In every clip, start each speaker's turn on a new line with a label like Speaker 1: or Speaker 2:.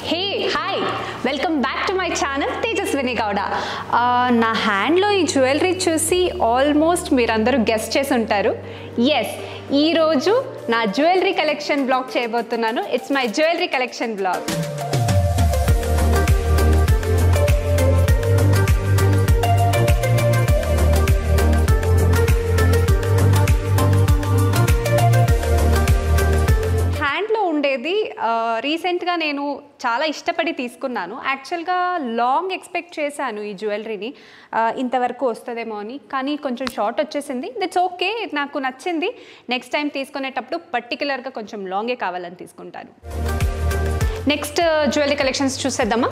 Speaker 1: Hey hi welcome back to my channel Tejaswini Gowda ఆ, నా హ్యాండ్లో ఈ జ్యువెలరీ చూసి ఆల్మోస్ట్ మీరందరూ గెస్ట్ చేసి ఉంటారు ఎస్ ఈరోజు నా జ్యువెలరీ కలెక్షన్ బ్లాగ్ చేయబోతున్నాను it's my jewellery collection blog హ్యాండ్లో ఉండేది ఆ, రీసెంట్గా నేను చాలా ఇష్టపడి తీసుకున్నాను యాక్చువల్గా లాంగ్ ఎక్స్పెక్ట్ చేశాను ఈ జ్యువెలరీని ఆ, ఇంతవరకు వస్తుందేమో అని కానీ కొంచెం షార్ట్ వచ్చేసింది దట్స్ ఓకే నాకు నచ్చింది నెక్స్ట్ టైం తీసుకునేటప్పుడు పర్టికులర్గా కొంచెం లాంగే కావాలని తీసుకుంటాను నెక్స్ట్ జ్యువెలరీ కలెక్షన్స్ చూసేద్దామా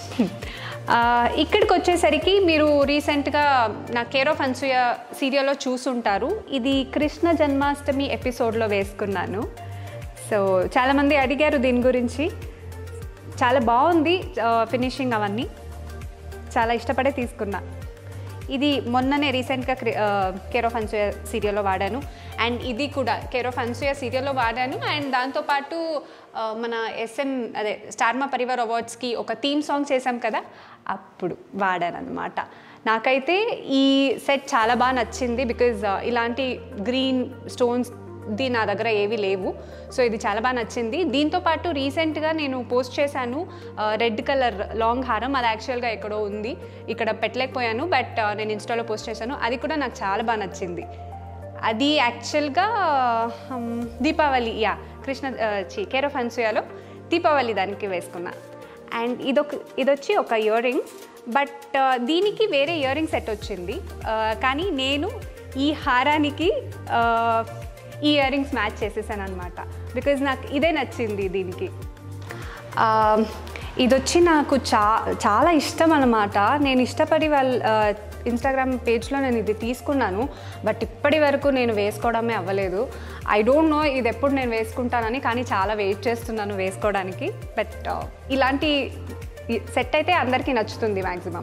Speaker 1: ఆ, ఇక్కడికి వచ్చేసరికి మీరు రీసెంట్గా నా కేర్ ఆఫ్ అన్సూయ సీరియల్లో చూసుంటారు ఇది కృష్ణ జన్మాష్టమి ఎపిసోడ్లో వేసుకున్నాను సో చాలామంది అడిగారు దీని గురించి చాలా బాగుంది ఫినిషింగ్ అవన్నీ చాలా ఇష్టపడే తీసుకున్నా ఇది మొన్ననే రీసెంట్గా కేర్ ఆఫ్ అన్సూయ సీరియల్లో వాడాను అండ్ ఇది కూడా కేర్ ఆఫ్ అన్సూయ సీరియల్లో వాడాను అండ్ దాంతోపాటు ఆ, మన ఎస్ఎం అదే స్టార్మా పరివార్ అవార్డ్స్కి ఒక థీమ్ సాంగ్ చేశాం కదా అప్పుడు వాడాను అనమాట నాకైతే ఈ సెట్ చాలా బాగా నచ్చింది బికాజ్ ఇలాంటి గ్రీన్ స్టోన్స్ ది నా దగ్గర ఏవి లేవు సో ఇది చాలా బాగా నచ్చింది దీంతో పాటు రీసెంట్గా నేను పోస్ట్ చేశాను రెడ్ కలర్ లాంగ్ హారం అది యాక్చువల్గా ఎక్కడో ఉంది ఇక్కడ పెట్టలేకపోయాను బట్ నేను ఇన్స్టాలో పోస్ట్ చేశాను అది కూడా నాకు చాలా బాగా నచ్చింది అది యాక్చువల్గా హమ్, దీపావళి యా కృష్ణ చి కేర్ ఆఫ్ అన్సూయాలో దీపావళి దానికి వేసుకున్నా అండ్ ఇదొక ఇదొచ్చి ఒక ఇయర్ రింగ్ బట్ దీనికి వేరే ఇయర్ రింగ్ సెట్ వచ్చింది ఆ, కానీ నేను ఈ హారానికి ఆ, ఈ ఇయర్ రింగ్స్ మ్యాచ్ చేసేసాను అనమాట బికాజ్ నాకు ఇదే నచ్చింది దీనికి ఆ, ఇది వచ్చి నాకు చా చాలా ఇష్టం అనమాట నేను ఇష్టపడి వాళ్ళ ఇన్స్టాగ్రామ్ పేజ్లో నేను ఇది తీసుకున్నాను బట్ ఇప్పటి వరకు నేను వేసుకోవడమే అవ్వలేదు ఐ డోంట్ నో ఇది ఎప్పుడు నేను వేసుకుంటానని కానీ చాలా వెయిట్ చేస్తున్నాను వేసుకోవడానికి బట్ ఇలాంటి సెట్ అయితే అందరికీ నచ్చుతుంది మ్యాక్సిమం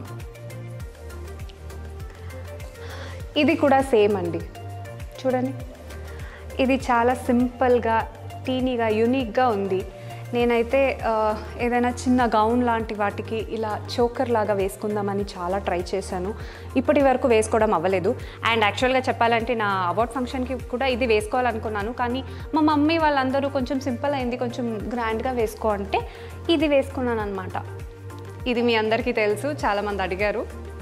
Speaker 1: ఇది కూడా సేమ్ అండి చూడండి ఇది చాలా సింపుల్గా టీనీగా యూనిక్గా ఉంది నేనైతే ఆ, ఏదైనా చిన్న గౌన్ లాంటి వాటికి ఇలా చోకర్ లాగా వేసుకుందామని చాలా ట్రై చేశాను ఇప్పటి వరకు వేసుకోవడం అవ్వలేదు అండ్ యాక్చువల్గా చెప్పాలంటే నా అవార్డ్ ఫంక్షన్కి కూడా ఇది వేసుకోవాలనుకున్నాను కానీ మా మమ్మీ వాళ్ళందరూ కొంచెం సింపుల్ అయింది కొంచెం గ్రాండ్గా వేసుకో అంటే ఇది వేసుకున్నాను అనమాట ఇది మీ అందరికీ తెలుసు చాలామంది అడిగారు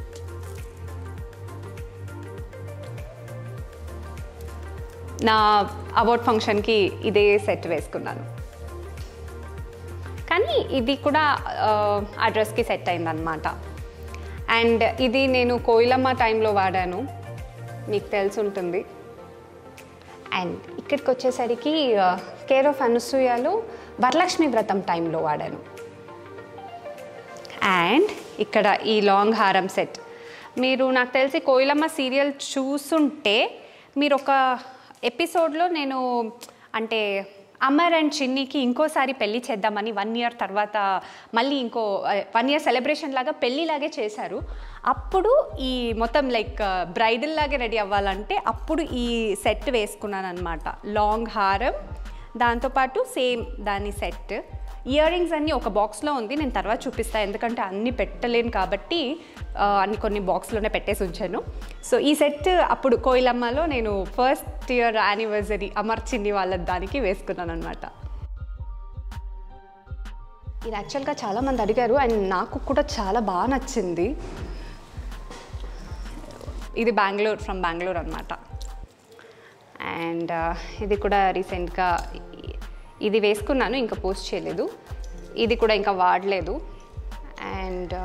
Speaker 1: నా అవార్డ్ ఫంక్షన్కి ఇదే సెట్ వేసుకున్నాను కానీ ఇది కూడా ఆ, ఆ డ్రెస్కి సెట్ అయిందనమాట అండ్ ఇది నేను కోయిలమ్మ టైంలో వాడాను మీకు తెలిసి ఉంటుంది అండ్ ఇక్కడికి వచ్చేసరికి కేర్ ఆఫ్ అనసూయలో వరలక్ష్మి వ్రతం టైంలో వాడాను అండ్ ఇక్కడ ఈ లాంగ్ హారం సెట్ మీరు నాకు తెలిసి కోయిలమ్మ సీరియల్ చూసుంటే మీరు ఒక ఎపిసోడ్లో నేను అంటే అమర్ అండ్ చిన్నికి ఇంకోసారి పెళ్లి చేద్దామని వన్ ఇయర్ తర్వాత మళ్ళీ ఇంకో వన్ ఇయర్ సెలబ్రేషన్ లాగా పెళ్ళిలాగే చేశారు అప్పుడు ఈ మొత్తం లైక్ బ్రైడల్ లాగే రెడీ అవ్వాలంటే అప్పుడు ఈ సెట్ వేసుకున్నాను అనమాట లాంగ్ హారం దాంతోపాటు సేమ్ దాని సెట్ ఇయర్ రింగ్స్ అన్నీ ఒక బాక్స్లో ఉంది నేను తర్వాత చూపిస్తాను ఎందుకంటే అన్నీ పెట్టలేను కాబట్టి ఆ, అన్ని కొన్ని బాక్స్లోనే పెట్టేసి ఉంచాను సో ఈ సెట్ అప్పుడు కోయిలమ్మలో నేను ఫస్ట్ ఇయర్ యానివర్సరీ అమర్చింది వాళ్ళ దానికి వేసుకున్నాను అనమాట ఇది యాక్చువల్గా చాలామంది అడిగారు అండ్ నాకు కూడా చాలా బాగా నచ్చింది ఇది బెంగళూరు ఫ్రమ్ బెంగళూరు అనమాట అండ్ ఇది కూడా రీసెంట్గా ఇది వేసుకున్నాను ఇంకా పోస్ట్ చేయలేదు ఇది కూడా ఇంకా వాడలేదు అండ్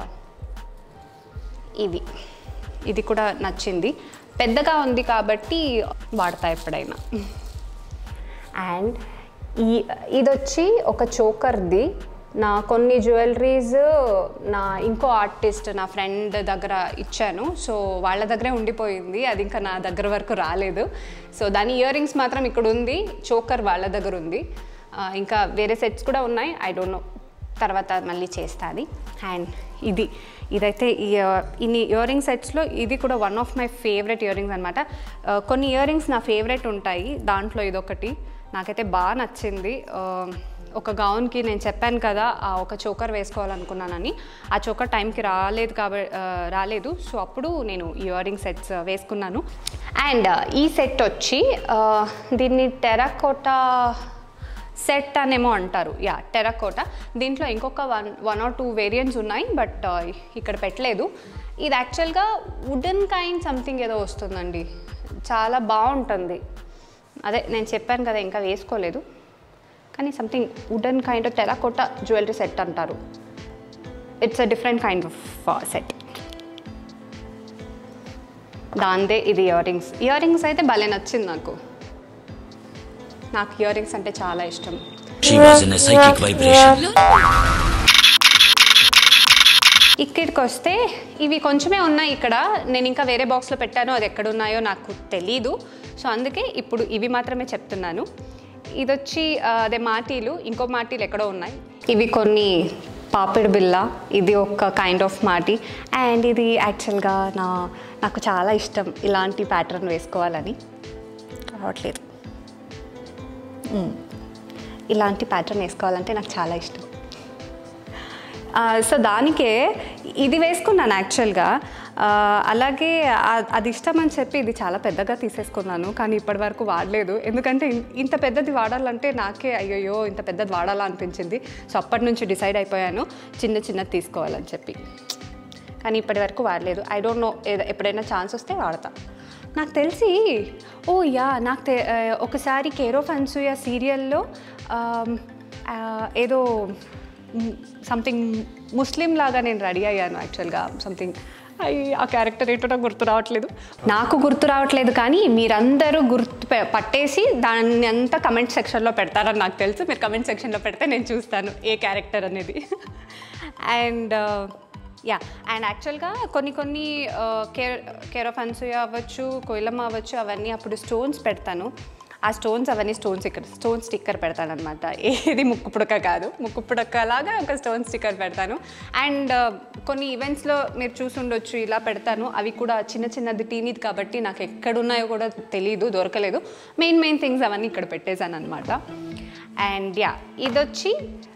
Speaker 1: ఇది ఇది కూడా నచ్చింది పెద్దగా ఉంది కాబట్టి వాడతా ఎప్పుడైనా అండ్ ఈ ఇది వచ్చి ఒక చోకర్ది నా కొన్ని జ్యువెలరీస్ నా ఇంకో ఆర్టిస్ట్ నా ఫ్రెండ్ దగ్గర ఇచ్చాను సో వాళ్ళ దగ్గరే ఉండిపోయింది అది ఇంకా నా దగ్గర వరకు రాలేదు సో దాని ఇయర్ రింగ్స్ మాత్రం ఇక్కడ ఉంది చోకర్ వాళ్ళ దగ్గర ఉంది ఆ, ఇంకా వేరే సెట్స్ కూడా ఉన్నాయి ఐ డోంట్ నో తర్వాత మళ్ళీ చేస్తుంది అండ్ ఇది ఇదైతే ఈ, ఆ, ఇన్ని ఇయర్ రింగ్ సెట్స్లో ఇది కూడా one of my favourite earrings అనమాట కొన్ని ఇయర్ రింగ్స్ నా ఫేవరెట్ ఉంటాయి దాంట్లో ఇదొకటి నాకైతే బాగా నచ్చింది ఆ, ఒక గౌన్కి నేను చెప్పాను కదా ఆ ఒక చోకర్ వేసుకోవాలనుకున్నానని ఆ చోకర్ టైంకి రాలేదు కాబట్టి రాలేదు సో అప్పుడు నేను ఇయర్ రింగ్ సెట్స్ వేసుకున్నాను అండ్ ఈ సెట్ వచ్చి ఆ, దీన్ని టెరాకోటా సెట్ అనేమో అంటారు యా టెరాకోటా దీంట్లో ఇంకొక one one or two variants ఉన్నాయి బట్ ఇక్కడ పెట్టలేదు ఇది యాక్చువల్గా వుడెన్ కైండ్ సంథింగ్ ఏదో వస్తుందండి చాలా బాగుంటుంది అదే నేను చెప్పాను కదా ఇంకా వేసుకోలేదు కానీ something wooden kind of terracotta jewellery set అంటారు it's a different kind of set దాందే ఇది ఇయర్ రింగ్స్ ఇయర్ రింగ్స్ అయితే భలే నచ్చింది నాకు నాకు ఇయర్ రింగ్స్ అంటే చాలా ఇష్టం
Speaker 2: She was in a psychic vibration.
Speaker 1: ఇక్కడికి వస్తే ఇవి కొంచెమే ఉన్నాయి ఇక్కడ నేను ఇంకా వేరే బాక్స్లో పెట్టాను అది ఎక్కడ ఉన్నాయో నాకు తెలీదు సో అందుకే ఇప్పుడు ఇవి మాత్రమే చెప్తున్నాను ఇది వచ్చి ఆ, అదే మాటీలు ఇంకో మాటీలు ఎక్కడో ఉన్నాయి ఇవి కొన్ని పాపిడి బిల్ల ఇది ఒక కైండ్ ఆఫ్ మాటి అండ్ ఇది యాక్చువల్గా నా నాకు చాలా ఇష్టం ఇలాంటి ప్యాటర్న్ వేసుకోవాలని రావట్లేదు ఇలాంటి ప్యాటర్న్ వేసుకోవాలంటే నాకు చాలా ఇష్టం ఆ, సో దానికే ఇది వేసుకున్నాను యాక్చువల్గా ఆ, అలాగే ఆ- అది ఇష్టం అని చెప్పి ఇది చాలా పెద్దగా తీసేసుకున్నాను కానీ ఇప్పటి వరకు వాడలేదు ఎందుకంటే ఇన్- ఇంత పెద్దది వాడాలంటే నాకే అయ్యయ్యో ఇంత పెద్దది వాడాలా అనిపించింది సో అప్పటి నుంచి డిసైడ్ అయిపోయాను చిన్న చిన్నది తీసుకోవాలని చెప్పి కానీ ఇప్పటి వరకు వాడలేదు ఐ డోంట్ నో ఎప్పుడైనా ఛాన్స్ వస్తే వాడతా నాకు తెలిసి ఓ యా నాకు తె- ఆ, ఒకసారి కేరో ఫన్సూయా సీరియల్లో ఏదో సంథింగ్ ముస్లిం లాగా నేను రెడీ అయ్యాను యాక్చువల్గా సంథింగ్ అయ్యి ఆ క్యారెక్టర్ ఏంటో నాకు గుర్తు రావట్లేదు నాకు గుర్తు రావట్లేదు కానీ మీరందరూ గుర్తు పె- పట్టేసి దాన్ని అంతా కమెంట్ సెక్షన్లో పెడతారని నాకు తెలుసు మీరు కమెంట్ సెక్షన్లో పెడితే నేను చూస్తాను ఏ క్యారెక్టర్ అనేది అండ్ యా అండ్ యాక్చువల్గా కొన్ని కొన్ని కేర్ కేర్ ఆఫ్ అన్సూయ అవ్వచ్చు కోయిలమ్మ అవ్వచ్చు అవన్నీ అప్పుడు స్టోన్స్ పెడతాను ఆ స్టోన్స్ అవన్నీ స్టోన్స్ ఇక్కడ స్టోన్ స్టిక్కర్ పెడతాను అనమాట ఏది ముక్కు పుడక కాదు ముక్కు పుడక లాగా ఒక స్టోన్ స్టిక్కర్ పెడతాను అండ్ కొన్ని ఈవెంట్స్లో మీరు చూసుండొచ్చు ఇలా పెడతాను అవి కూడా చిన్న చిన్నది టీనీది కాబట్టి నాకు ఎక్కడున్నాయో కూడా తెలియదు దొరకలేదు మెయిన్ మెయిన్ థింగ్స్ అవన్నీ ఇక్కడ పెట్టేశాను అనమాట అండ్ యా ఇదొచ్చి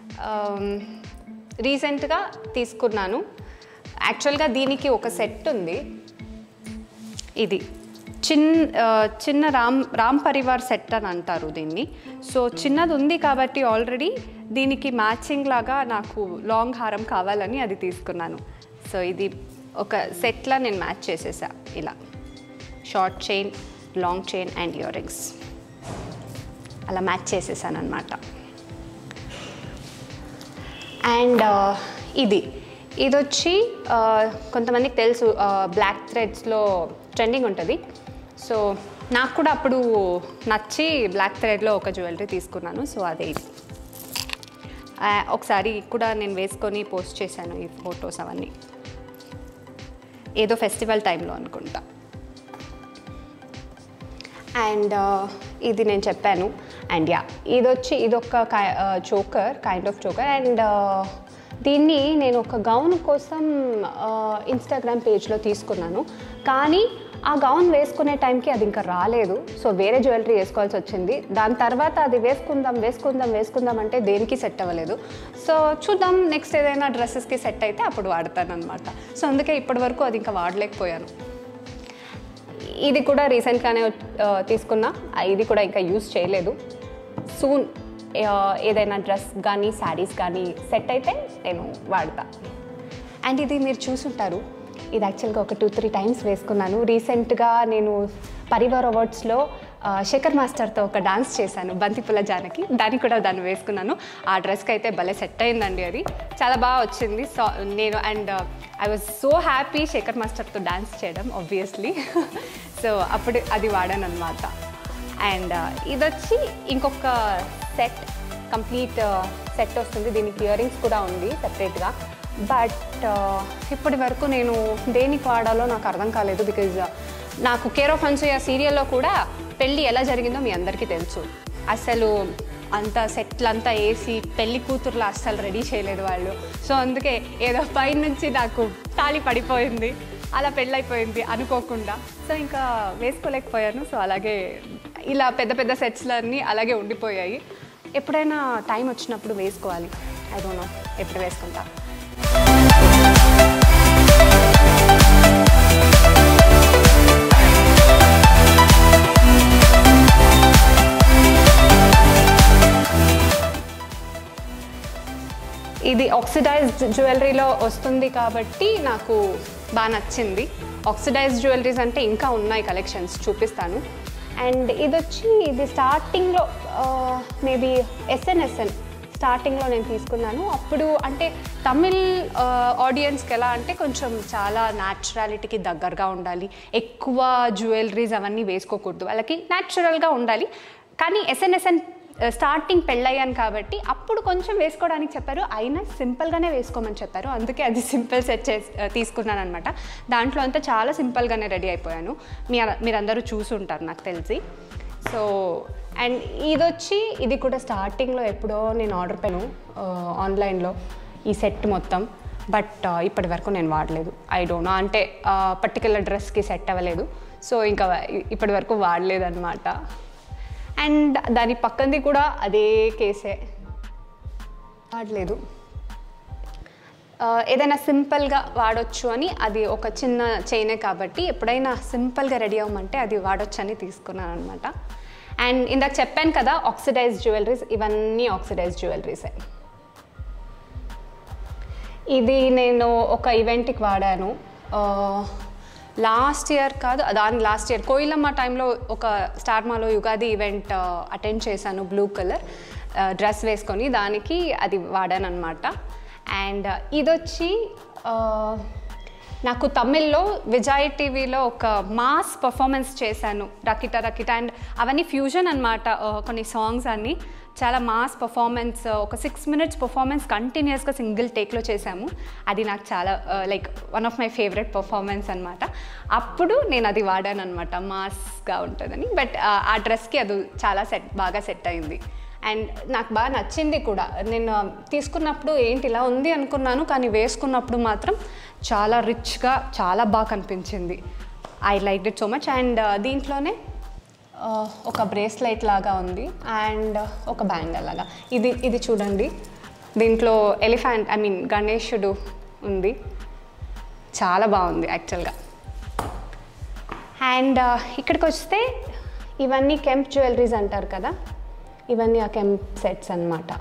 Speaker 1: రీసెంట్గా తీసుకున్నాను యాక్చువల్గా దీనికి ఒక సెట్ ఉంది ఇది చిన్ ఆ, చిన్న రామ్ రామ్ పరివార్ సెట్ అని అంటారు దీన్ని సో చిన్నది ఉంది కాబట్టి ఆల్రెడీ దీనికి మ్యాచింగ్ లాగా నాకు లాంగ్ హారం కావాలని అది తీసుకున్నాను సో ఇది ఒక సెట్లా నేను మ్యాచ్ చేసేసా ఇలా short chain long chain and earrings అలా మ్యాచ్ చేసేసాను అనమాట అండ్ ఇది ఇది వచ్చి ఆ, కొంతమందికి తెలుసు బ్లాక్ థ్రెడ్స్లో ట్రెండింగ్ ఉంటుంది సో నాకు కూడా అప్పుడు నచ్చి బ్లాక్ థ్రెడ్లో ఒక జ్యువెలరీ తీసుకున్నాను సో అదే ఇది ఆ, ఒకసారి కూడా నేను వేసుకొని పోస్ట్ చేశాను ఈ ఫొటోస్ అవన్నీ ఏదో ఫెస్టివల్ టైంలో అనుకుంటా అండ్ ఇది నేను చెప్పాను అండ్ యా ఇది వచ్చి ఇది ఒక choker kind of choker and దీన్ని నేను ఒక గౌన్ కోసం ఇన్స్టాగ్రామ్ పేజ్లో తీసుకున్నాను కానీ ఆ గౌన్ వేసుకునే టైంకి అది ఇంకా రాలేదు సో వేరే జ్యువెలరీ వేసుకోవాల్సి వచ్చింది దాని తర్వాత అది వేసుకుందాం వేసుకుందాం వేసుకుందాం అంటే దేనికి సెట్ అవ్వలేదు సో చూద్దాం నెక్స్ట్ ఏదైనా డ్రెస్సెస్కి సెట్ అయితే అప్పుడు వాడతాను అనమాట సో అందుకే ఇప్పటి వరకు అది ఇంకా వాడలేకపోయాను ఇది కూడా రీసెంట్గానే ఆ, తీసుకున్నా ఆ, ఇది కూడా ఇంకా యూస్ చేయలేదు సూన్ ఏదైనా డ్రెస్ కానీ శారీస్ కానీ సెట్ అయితే నేను వాడతా అండ్ ఇది మీరు చూసుంటారు ఇది యాక్చువల్గా ఒక టూ త్రీ టైమ్స్ వేసుకున్నాను రీసెంట్గా నేను పరివార్ అవార్డ్స్లో ఆ, శేఖర్ మాస్టర్తో ఒక డాన్స్ చేశాను బంతిపుల జానకి దానికి కూడా దాన్ని వేసుకున్నాను ఆ డ్రెస్కి అయితే భలే సెట్ అయిందండి అది చాలా బాగా వచ్చింది సో నేను and I was so happy Shekhar మాస్టర్తో డాన్స్ చేయడం ఆబ్వియస్లీ సో అప్పుడు అది వాడాను అనమాట అండ్ ఇది వచ్చి ఇంకొక సెట్ కంప్లీట్ సెట్ వస్తుంది దీనికి ఇయర్ రింగ్స్ కూడా ఉంది సెపరేట్గా బట్ ఇప్పటి వరకు నేను దేనికి వాడాలో నాకు అర్థం కాలేదు బికాజ్ నాకు కేర్ ఆఫ్ అన్సూయ సీరియల్లో కూడా పెళ్ళి ఎలా జరిగిందో మీ అందరికీ తెలుసు అసలు అంత సెట్లు అంతా వేసి పెళ్లి కూతుర్లు అస్సలు రెడీ చేయలేదు వాళ్ళు సో అందుకే ఏదో పైన నుంచి నాకు తాళి పడిపోయింది అలా పెళ్ళైపోయింది అనుకోకుండా సో ఇంకా వేసుకోలేకపోయాను సో అలాగే ఇలా పెద్ద పెద్ద సెట్స్లన్నీ అలాగే ఉండిపోయాయి ఎప్పుడైనా టైం వచ్చినప్పుడు వేసుకోవాలి ఐ డోంట్ నో ఎప్పుడు వేసుకుంటా ఇది ఆక్సిడైజ్డ్ జ్యువెలరీలో వస్తుంది కాబట్టి నాకు బాగా నచ్చింది ఆక్సిడైజ్డ్ జ్యువెలరీస్ అంటే ఇంకా ఉన్నాయి కలెక్షన్స్ చూపిస్తాను అండ్ ఇది వచ్చి ఇది స్టార్టింగ్లో మేబీ ఎస్ఎన్ఎస్ఎన్ స్టార్టింగ్లో నేను తీసుకున్నాను అప్పుడు అంటే తమిళ్ ఆడియన్స్కి ఎలా అంటే కొంచెం చాలా న్యాచురాలిటీకి దగ్గరగా ఉండాలి ఎక్కువ జ్యువెలరీస్ అవన్నీ వేసుకోకూడదు వాళ్ళకి న్యాచురల్గా ఉండాలి కానీ ఎస్ఎన్ఎస్ఎన్ స్టార్టింగ్ పెళ్ళయ్యాను కాబట్టి అప్పుడు కొంచెం వేసుకోవడానికి చెప్పారు అయినా సింపుల్గానే వేసుకోమని చెప్పారు అందుకే అది సింపుల్ సెట్ చేసి తీసుకున్నాను అనమాట దాంట్లో అంతా చాలా సింపుల్గానే రెడీ అయిపోయాను మీ మీరందరూ చూసి ఉంటారు నాకు తెలిసి సో అండ్ ఇది వచ్చి ఇది కూడా స్టార్టింగ్లో ఎప్పుడో నేను ఆర్డర్ పెట్టాను ఆన్లైన్లో ఈ సెట్ మొత్తం బట్ ఇప్పటి వరకు నేను వాడలేదు ఐ డోంట్ నో అంటే పర్టికులర్ డ్రెస్కి సెట్ అవ్వలేదు సో ఇంకా ఇప్పటి వరకు వాడలేదు అనమాట అండ్ దాని పక్కనది కూడా అదే కేసే వాడలేదు ఆ, ఏదైనా సింపుల్గా వాడొచ్చు అని అది ఒక చిన్న చైనే కాబట్టి ఎప్పుడైనా సింపుల్గా రెడీ అవ్వమంటే అది వాడొచ్చు అని తీసుకున్నాను అనమాట అండ్ ఇందాక చెప్పాను కదా ఆక్సిడైజ్ జ్యువెలరీస్ ఇవన్నీ ఆక్సిడైజ్ జ్యువెలరీసే ఇది నేను ఒక ఈవెంట్కి వాడాను లాస్ట్ ఇయర్ కాదు దాని లాస్ట్ ఇయర్ కోయిలమ్మ టైంలో ఒక స్టార్ మాలో యుగాది ఈవెంట్ అటెండ్ చేశాను బ్లూ కలర్ డ్రెస్ వేసుకొని దానికి అది వాడాను అనమాట అండ్ ఇదొచ్చి ఆ, నాకు తమిళ్లో విజయ్ టీవీలో ఒక మాస్ పర్ఫార్మెన్స్ చేశాను రకిట రకిట అండ్ అవన్నీ ఫ్యూజన్ అనమాట కొన్ని సాంగ్స్ అన్నీ చాలా మాస్ పర్ఫార్మెన్స్ ఒక సిక్స్ మినిట్స్ పర్ఫార్మెన్స్ కంటిన్యూస్గా సింగిల్ టేక్లో చేశాము అది నాకు చాలా like one of my favourite performance అనమాట అప్పుడు నేను అది వాడాను అనమాట మాస్గా ఉంటుందని బట్ ఆ డ్రెస్కి అది చాలా సెట్ బాగా సెట్ అయింది అండ్ నాకు బాగా నచ్చింది కూడా నేను తీసుకున్నప్పుడు ఏంటి ఇలా ఉంది అనుకున్నాను కానీ వేసుకున్నప్పుడు మాత్రం చాలా రిచ్గా చాలా బాగా కనిపించింది I like it so much and దీంట్లోనే ఆ, ఒక బ్రేస్లెట్ లాగా ఉంది అండ్ ఒక బ్యాంగిల్ లాగా ఇది ఇది చూడండి దీంట్లో ఎలిఫెంట్ ఐ మీన్ గణేశుడు ఉంది చాలా బాగుంది యాక్చువల్గా అండ్ ఇక్కడికి వస్తే ఇవన్నీ కెంప్ జ్యువెలరీస్ అంటారు కదా ఇవన్నీ ఆ కెంప్ సెట్స్ అన్నమాట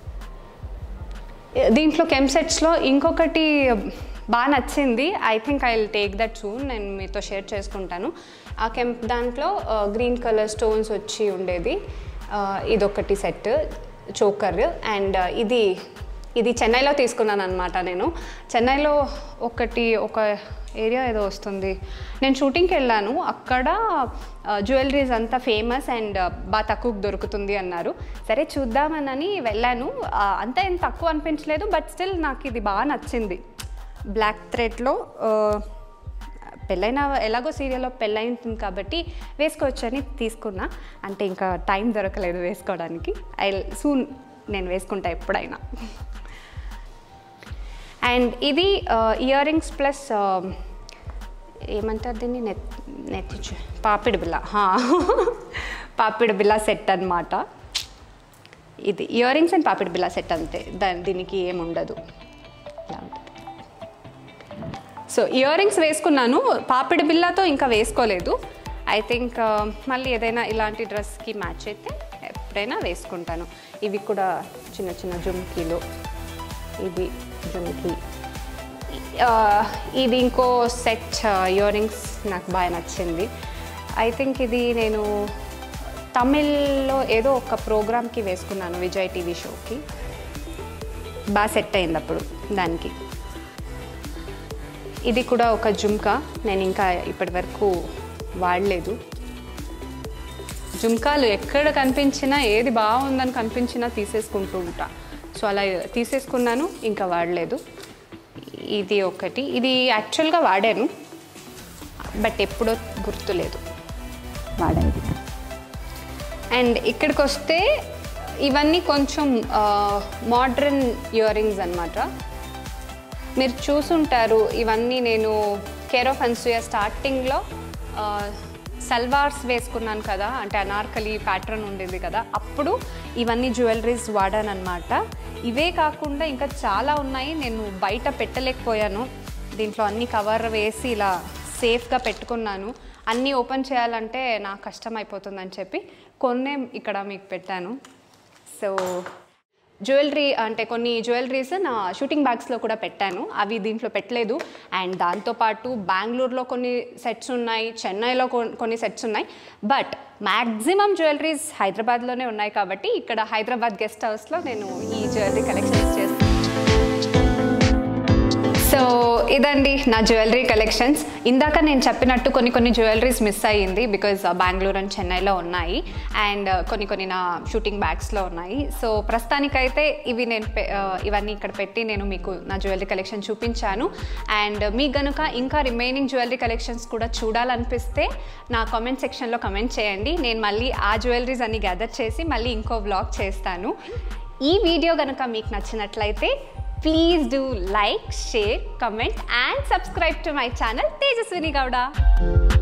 Speaker 1: దీంట్లో కెమ్ సెట్స్లో ఇంకొకటి బాగా నచ్చింది I think I will take that soon నేను మీతో షేర్ చేసుకుంటాను ఆ కెంప్ దాంట్లో గ్రీన్ కలర్ స్టోన్స్ వచ్చి ఉండేది ఆ, ఇదొకటి సెట్ చోకర్ అండ్ ఇది ఇది చెన్నైలో తీసుకున్నాను అనమాట నేను చెన్నైలో ఒకటి ఒక ఏరియా ఏదో వస్తుంది నేను షూటింగ్కి వెళ్ళాను అక్కడ జ్యువెలరీస్ అంతా ఫేమస్ అండ్ బాగా తక్కువకు దొరుకుతుంది అన్నారు సరే చూద్దామనని వెళ్ళాను ఆ, అంత ఏం తక్కువ అనిపించలేదు బట్ స్టిల్ నాకు ఇది బాగా నచ్చింది బ్లాక్ థ్రెడ్లో పెళ్ళైన ఎలాగో సీరియల్లో పెళ్ళైంటుంది కాబట్టి వేసుకోవచ్చని తీసుకున్నా అంటే ఇంకా టైం దొరకలేదు వేసుకోవడానికి ఐ సూన్ నేను వేసుకుంటా ఎప్పుడైనా అండ్ ఇది ఇయర్ రింగ్స్ ప్లస్ ఏమంటారు దీన్ని నెత్ నెత్తి చు- పాపిడి బిల్ల హా. పాపిడి బిల్ల సెట్ అన్నమాట ఇది ఇయర్ రింగ్స్ అండ్ పాపిడి బిల్ల సెట్ అంతే దాని దీనికి ఏముండదు ఇలా ఉంటుంది సో ఇయర్ రింగ్స్ వేసుకున్నాను పాపిడి బిల్లతో ఇంకా వేసుకోలేదు ఐ థింక్ మళ్ళీ ఏదైనా ఇలాంటి డ్రెస్కి మ్యాచ్ అయితే ఎప్పుడైనా వేసుకుంటాను ఇవి కూడా చిన్న చిన్న జుమ్కీలు ఇది జుమ్కీ ఆ, ఇది ఇంకో సెట్ ఇయర్ రింగ్స్ నాకు బాగా నచ్చింది ఐ థింక్ ఇది నేను తమిళ్లో ఏదో ఒక ప్రోగ్రామ్కి వేసుకున్నాను విజయ్ టీవీ షోకి బాగా సెట్ అయింది అప్పుడు దానికి ఇది కూడా ఒక జుమ్కా నేను ఇంకా ఇప్పటి వరకు వాడలేదు జుమ్కాలు ఎక్కడ కనిపించినా ఏది బాగుందని కనిపించినా తీసేసుకుంటూ ఉంటా సో అలా తీసేసుకున్నాను ఇంకా వాడలేదు ఇది ఒకటి ఇది యాక్చువల్గా వాడాను బట్ ఎప్పుడో గుర్తులేదు వాడాను అండ్ ఇక్కడికి వస్తే ఇవన్నీ కొంచెం మోడ్రన్ ఇయర్ రింగ్స్ అనమాట మీరు చూసుంటారు ఇవన్నీ నేను కేర్ ఆఫ్ అన్సూయ స్టార్టింగ్లో సల్వార్స్ వేసుకున్నాను కదా అంటే అనార్కలి ప్యాటర్న్ ఉండేది కదా అప్పుడు ఇవన్నీ జ్యువెలరీస్ వాడాను అనమాట ఇవే కాకుండా ఇంకా చాలా ఉన్నాయి నేను బయట పెట్టలేకపోయాను దీంట్లో అన్ని కవర్ వేసి ఇలా సేఫ్గా పెట్టుకున్నాను అన్నీ ఓపెన్ చేయాలంటే నాకు కష్టం అయిపోతుందని చెప్పి కొన్నే ఇక్కడ మీకు పెట్టాను సో జ్యువెలరీ అంటే కొన్ని జ్యువెలరీస్ నా షూటింగ్ బ్యాగ్స్లో కూడా పెట్టాను అవి దీంట్లో పెట్టలేదు అండ్ దాంతోపాటు బెంగళూరులో కొన్ని సెట్స్ ఉన్నాయి చెన్నైలో కొన్- కొన్ని సెట్స్ ఉన్నాయి బట్ మ్యాక్సిమం జ్యువెలరీస్ హైదరాబాద్లోనే ఉన్నాయి కాబట్టి ఇక్కడ హైదరాబాద్ గెస్ట్ హౌస్లో నేను ఈ జ్యువెలరీ కలెక్షన్స్ చేస్తాను సో ఇదండి నా జ్యువెలరీ కలెక్షన్స్ ఇందాక నేను చెప్పినట్టు కొన్ని కొన్ని జ్యువెలరీస్ మిస్ అయ్యింది బికాజ్ బెంగళూరు అండ్ చెన్నైలో ఉన్నాయి అండ్ కొన్ని కొన్ని నా షూటింగ్ బ్యాగ్స్లో ఉన్నాయి సో ప్రస్తుతానికైతే ఇవి నేను పె- ఆ, ఇవన్నీ ఇక్కడ పెట్టి నేను మీకు నా జ్యువెలరీ కలెక్షన్ చూపించాను అండ్ మీకు గనుక ఇంకా రిమైనింగ్ జ్యువెలరీ కలెక్షన్స్ కూడా చూడాలనిపిస్తే నా కామెంట్ సెక్షన్లో కమెంట్ చేయండి నేను మళ్ళీ ఆ జ్యువెలరీస్ అన్ని గ్యాదర్ చేసి మళ్ళీ ఇంకో వ్లాగ్ చేస్తాను ఈ వీడియో కనుక మీకు నచ్చినట్లయితే Please do like, share, comment and subscribe to my channel Tejaswini Gowda.